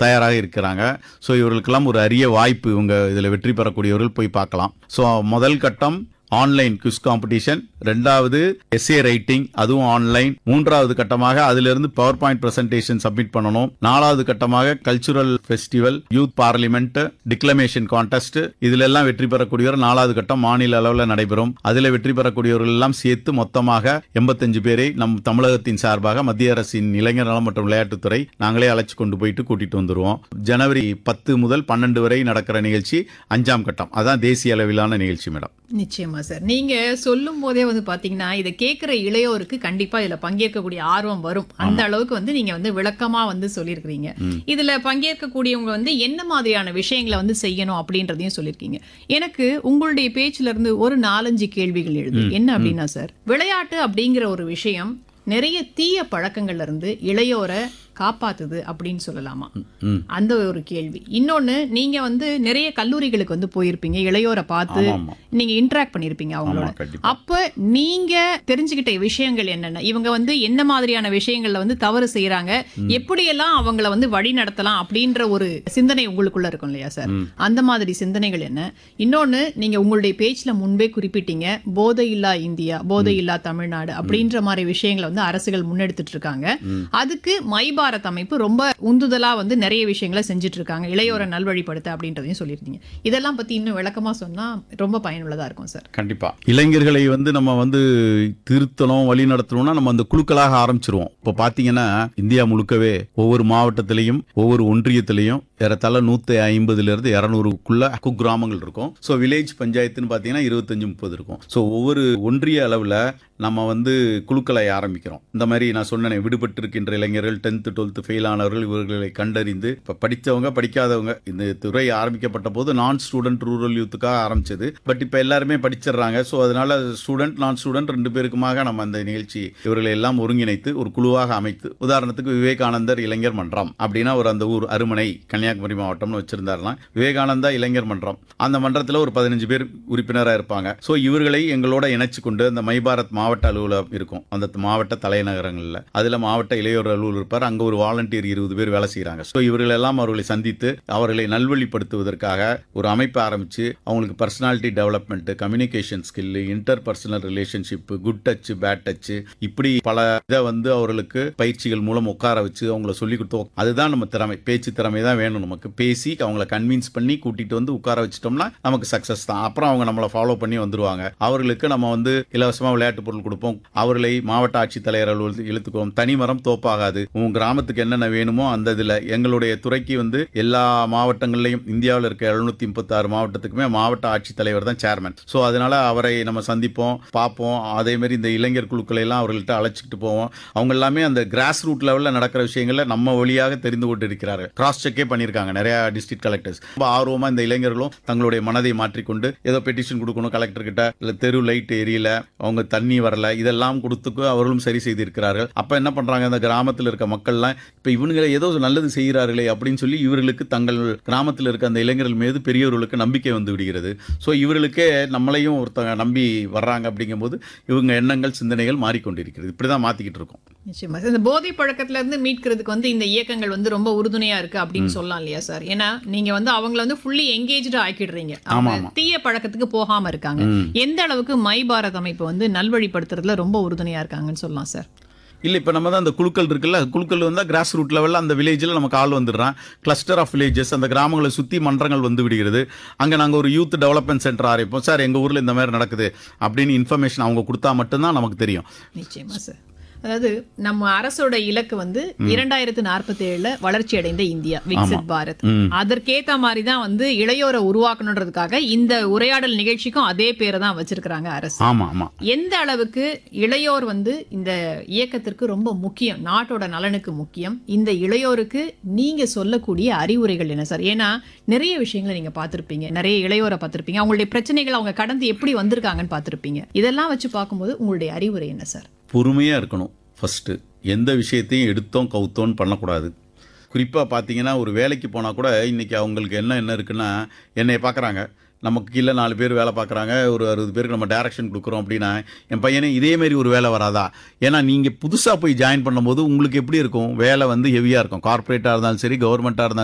தயாராக இருக்கிறாங்க ஸோ இவர்களுக்கெல்லாம் ஒரு அரிய வாய்ப்பு இவங்க இதில் வெற்றி பெறக்கூடியவர்கள் போய் பார்க்கலாம் ஸோ முதல் கட்டம் ஆன்லைன் குவிஸ் காம்படிஷன் ரெண்டாவது எஸ்ஏ ரைட்டிங் அதுவும் ஆன்லைன் மூன்றாவது கட்டமாக அதிலிருந்து பவர் பாயிண்ட் பிரசன்டேஷன் சப்மிட் பண்ணணும் நாலாவது கட்டமாக cultural festival youth parliament declamation contest இதுல எல்லாம் வெற்றி பெறக்கூடியவர் நாலாவது கட்டம் மாநில அளவில் நடைபெறும் அதில் வெற்றி பெறக்கூடியவர்கள் எல்லாம் சேர்த்து மொத்தமாக எண்பத்தஞ்சு பேரை நம் தமிழகத்தின் சார்பாக மத்திய அரசின் இளைஞர் நலம் மற்றும் விளையாட்டுத்துறை நாங்களே அழைச்சு கொண்டு போயிட்டு கூட்டிட்டு வந்துருவோம் ஜனவரி பத்து முதல் பன்னெண்டு வரை நடக்கிற நிகழ்ச்சி அஞ்சாம் கட்டம் அதான் தேசிய அளவிலான நிகழ்ச்சி மேடம் நிச்சயமா சார் நீங்க சொல்லும் போதே வந்து பாத்தீங்கன்னா இதை கேட்கிற இளையோருக்கு கண்டிப்பா இதுல பங்கேற்கக்கூடிய ஆர்வம் வரும் அந்த அளவுக்கு வந்து நீங்க வந்து விளக்கமா வந்து சொல்லியிருக்கிறீங்க இதுல பங்கேற்கக்கூடியவங்க வந்து என்ன மாதிரியான விஷயங்களை வந்து செய்யணும் அப்படின்றதையும் சொல்லியிருக்கீங்க எனக்கு உங்களுடைய பேச்சுல இருந்து ஒரு நாலஞ்சு கேள்விகள் எழுது என்ன அப்படின்னா சார் விளையாட்டு அப்படிங்கிற ஒரு விஷயம் நிறைய தீய பழக்கங்கள்ல இருந்து இளையோரை காப்பாத்துது அப்படின்னு சொல்லலாமா ம். அந்த ஒரு கேள்வி இன்னொன்னு நீங்க வந்து நிறைய கல்லூரிகளுக்கு வந்து போயிருப்பீங்க இளையோரை பார்த்து ஆமா, ஆமா. நீங்க இன்டராக்ட் பண்ணிருப்பீங்க அவங்களோட ஆமா, கண்டிப்பா. அப்ப நீங்க தெரிஞ்சுக்கிட்ட விஷயங்கள் என்னென்ன இவங்க வந்து என்ன மாதிரியான விஷயங்கள்ல வந்து தவறு செய்யறாங்க எப்படியெல்லாம் அவங்கள வந்து வழி நடத்தலாம் அப்படின்ற ஒரு சிந்தனை உங்களுக்குள்ள இருக்கும் இல்லையா சார் அந்த மாதிரி சிந்தனைகள் என்ன இன்னொன்னு நீங்க உங்களுடைய பேச்சுல முன்பே குறிப்பிட்டீங்க போதை இல்லா இந்தியா போதை இல்லா தமிழ்நாடு அப்படின்ற மாதிரி விஷயங்களை வந்து அரசுகள் முன்னெடுத்துட்டு இருக்காங்க அதுக்கு மை பாரத் அமைப்பு ரொம்ப உந்துதலா வந்து நிறைய விஷயங்களை செஞ்சுட்டு இருக்காங்க இளையோரை நல்வழிப்படுத்த அப்படின்றதையும் சொல்லியிருந்தீங்க இதெல்லாம் பத்தி இன்னும் விளக்கமா சொன்னா ரொம்ப பயனுள்ளதா இருக்கும் சார் கண்டிப்பா இளைஞர்களை வந்து நம்ம வந்து திருத்தணும் வழி நடத்தணும்னா நம்ம அந்த குழுக்களாக ஆரம்பிச்சிருவோம் இப்ப பாத்தீங்கன்னா இந்தியா முழுக்கவே ஒவ்வொரு மாவட்டத்திலையும் ஒவ்வொரு ஒன்றியத்திலையும் ஏறத்தாழ நூத்தி ஐம்பதுல இருந்து இருநூறுக்குள்ள குக்கிராமங்கள் இருக்கும் ஸோ வில்லேஜ் பஞ்சாயத்துன்னு பாத்தீங்கன்னா இருபத்தஞ்சு முப்பது இருக்கும் ஸோ ஒவ்வொரு ஒன்றிய அளவுல நம்ம வந்து குழுக்களை ஆரம்பிக்கிறோம் இந்த மாதிரி நான் சொன்னேனே விடுபட்டு இருக்கின்ற இளைஞர்கள் டென்த்து டுவெல்த்து ஃபெயில் ஆனவர்கள் இவர்களை கண்டறிந்து இப்போ படித்தவங்க படிக்காதவங்க இந்த துறை ஆரம்பிக்கப்பட்ட போது நான் ஸ்டூடெண்ட் ரூரல் யூத்துக்காக ஆரம்பிச்சது பட் இப்போ எல்லாருமே படிச்சிடுறாங்க ஸோ அதனால ஸ்டூடெண்ட் நான் ஸ்டூடெண்ட் ரெண்டு பேருக்குமாக நம்ம அந்த நிகழ்ச்சி இவர்களை எல்லாம் ஒருங்கிணைத்து ஒரு குழுவாக அமைத்து உதாரணத்துக்கு விவேகானந்தர் இளைஞர் மன்றம் அப்படின்னா ஒரு அந்த ஊர் அருமனை கன்னியாகுமரி மாவட்டம்னு வச்சிருந்தாருன்னா விவேகானந்தா இளைஞர் மன்றம் அந்த மன்றத்தில் ஒரு பதினஞ்சு பேர் உறுப்பினராக இருப்பாங்க ஸோ இவர்களை எங்களோட இணைச்சு கொண்டு அந்த மை பாரத் மாவட்ட அலுவலகம் இருக்கும் அந்த மாவட்ட தலைநகரங்களில் அதில் மாவட்ட இளையோர் அலுவலர் இருப்பார் அங்கே ஒரு வாலண்டியர் இருபது பேர் வேலை செய்கிறாங்க ஸோ இவர்கள் எல்லாம் அவர்களை சந்தித்து அவர்களை நல்வழிப்படுத்துவதற்காக ஒரு அமைப்பு ஆரம்பிச்சு அவங்களுக்கு personality development communication skill interpersonal relationship good touch bad touch இப்படி பல இதை வந்து அவர்களுக்கு பயிற்சிகள் மூலம் உட்கார வச்சு அவங்கள சொல்லி கொடுத்தோம் அதுதான் நம்ம திறமை பேச்சு திறமை தான் வேணும் நமக்கு பேசி அவங்கள கன்வின்ஸ் பண்ணி கூட்டிட்டு வந்து உட்கார வச்சிட்டோம்னா நமக்கு சக்சஸ் தான் அப்புறம் அவங்க நம்மளை ஃபாலோ பண்ணி வந்துருவாங்க அவர்களுக்கு நம்ம வந்து இலவசமா விளையாட்டு பொருள் கொடுப்போம் அவர்களை மாவட்ட ஆட்சித்தலைவர் அலுவலகத்தில் இழுத்துக்குவோம் தனிமரம் தோப்பாகாது உன் கிராமத்துக்கு என்னென்ன வேணுமோ அந்த இதுல எங்களுடைய துறைக்கு வந்து எல்லா மாவட்டங்கள்லையும் இந்தியாவில் இருக்க எழுநூத்தி முப்பத்தாறு மாவட்டத்துக்குமே மாவட்ட ஆட்சித்தலைவர் தான் சேர்மன் ஸோ அதனால அவரை நம்ம சந்திப்போம் பார்ப்போம் அதே மாதிரி இந்த இளைஞர் குழுக்களை எல்லாம் அவர்கள்ட்ட அழைச்சிட்டு போவோம் அவங்க எல்லாமே அந்த கிராஸ் ரூட் லெவலில் நடக்கிற விஷயங்களை நம்ம வழியாக தெரிந்து கொண்டு இருக்கிறார்கள் கிராஸ் செக்கே பண்ணியிருக்காங்க நிறைய டிஸ்ட்ரிக்ட் கலெக்டர்ஸ் ரொம்ப ஆர்வமா இந்த இளைஞர்களும் தங்களுடைய மனதை மாற்றிக்கொண்டு ஏதோ பெட்டிஷன் கொடுக்கணும் கலெக்டர் கிட்ட இல்ல தெரு லைட் எரியல அவங்க தண்ணி வரல இதெல்லாம் கொடுத்துக்கு அவர்களும் சரி செய்திருக்கிறார்கள் அப்ப என்ன பண்றாங்க அந்த கிராமத்தில் இருக்க மக்கள்லாம் இப்ப இவனுங்களை ஏதோ நல்லது செய்கிறார்களே அப்படின்னு சொல்லி இவர்களுக்கு தங்கள் கிராமத்தில் இருக்க அந்த இளைஞர்கள் மீது பெரியவர்களுக்கு நம்பிக்கை வந்து விடுகிறது ஸோ இவர்களுக்கே நம்மளையும் ஒருத்தங்க நம்பி வர்றாங்க அப்படிங்கும்போது இவங்க எண்ணங்கள் சிந்தனைகள் மாறிக்கொண்டிருக்கிறது இப்படிதான் மாத்திக்கிட்டு இருக்கோம் நிச்சயமா சார். இந்த போதை பழக்கத்துல இருந்து மீட்கிறதுக்கு வந்து இந்த இயக்கங்கள் வந்து ரொம்ப உறுதுணையா இருக்கு அப்படின்னு சொல்லலாம் இல்லையா சார் ஏன்னா நீங்க வந்து அவங்கள வந்து ஃபுல்லி எங்கேஜ்டு ஆக்கிடுறீங்க அவங்க தீய பழக்கத்துக்கு போகாம இருக்காங்க எந்த அளவுக்கு மை பாரத் அமைப்பு வந்து நல்வழிப்படுத்துறதுல ரொம்ப உறுதுணையா இருக்காங்கன்னு சொல்லலாம் சார் இல்லை இப்போ நம்ம தான் அந்த குழுக்கள் இருக்குல்ல குழுக்கள் வந்தால் கிராஸ் ரூட் லெவலில் அந்த வில்லேஜில் நமக்கு ஆள் வந்துடுறான் கிளஸ்டர் ஆஃப் வில்லேஜஸ் அந்த கிராமங்களை சுற்றி மன்றங்கள் வந்து விடுகிறது அங்கே நாங்கள் ஒரு யூத் டெவலப்மெண்ட் சென்டர் ஆரம்பிப்போம் சார் எங்கள் ஊரில் இந்த மாதிரி நடக்குது அப்படின்னு இன்ஃபர்மேஷன் அவங்க கொடுத்தா மட்டும்தான் நமக்கு தெரியும் நிச்சயமா சார் அதாவது நம்ம அரசோட இலக்கு வந்து இரண்டாயிரத்து நாற்பத்தி ஏழுல வளர்ச்சி அடைந்த இந்தியா விக்சித் பாரத் அதற்கேத்த மாதிரி தான் வந்து இளையோரை உருவாக்கணுன்றதுக்காக இந்த உரையாடல் நிகழ்ச்சிக்கும் அதே பேரை தான் வச்சிருக்கிறாங்க அரசு ஆமாம் ஆமாம் எந்த அளவுக்கு இளையோர் வந்து இந்த இயக்கத்திற்கு ரொம்ப முக்கியம் நாட்டோட நலனுக்கு முக்கியம் இந்த இளையோருக்கு நீங்க சொல்லக்கூடிய அறிவுரைகள் என்ன சார் ஏன்னா நிறைய விஷயங்களை நீங்க பார்த்திருப்பீங்க நிறைய இளையோரை பார்த்திருப்பீங்க அவங்களுடைய பிரச்சனைகள் அவங்க கடந்து எப்படி வந்திருக்காங்கன்னு பார்த்திருப்பீங்க இதெல்லாம் வச்சு பார்க்கும்போது உங்களுடைய அறிவுரை என்ன சார் பொறுமையாக இருக்கணும் ஃபஸ்ட்டு எந்த விஷயத்தையும் எடுத்தோம் கவுத்தோன்னு பண்ணக்கூடாது குறிப்பாக பார்த்தீங்கன்னா ஒரு வேலைக்கு போனால் கூட இன்றைக்கி அவங்களுக்கு என்ன என்ன இருக்குன்னா என்னை பார்க்குறாங்க நமக்கு கீழே நாலு பேர் வேலை பார்க்குறாங்க ஒரு அறுபது பேருக்கு நம்ம டைரக்ஷன் கொடுக்குறோம் அப்படின்னா என் பையனே இதே மாதிரி ஒரு வேலை வராதா ஏன்னா நீங்கள் புதுசாக போய் ஜாயின் பண்ணும்போது உங்களுக்கு எப்படி இருக்கும் வேலை வந்து ஹெவியாக இருக்கும் கார்ப்பரேட்டாக இருந்தாலும் சரி கவர்மெண்ட்டாக இருந்தாலும்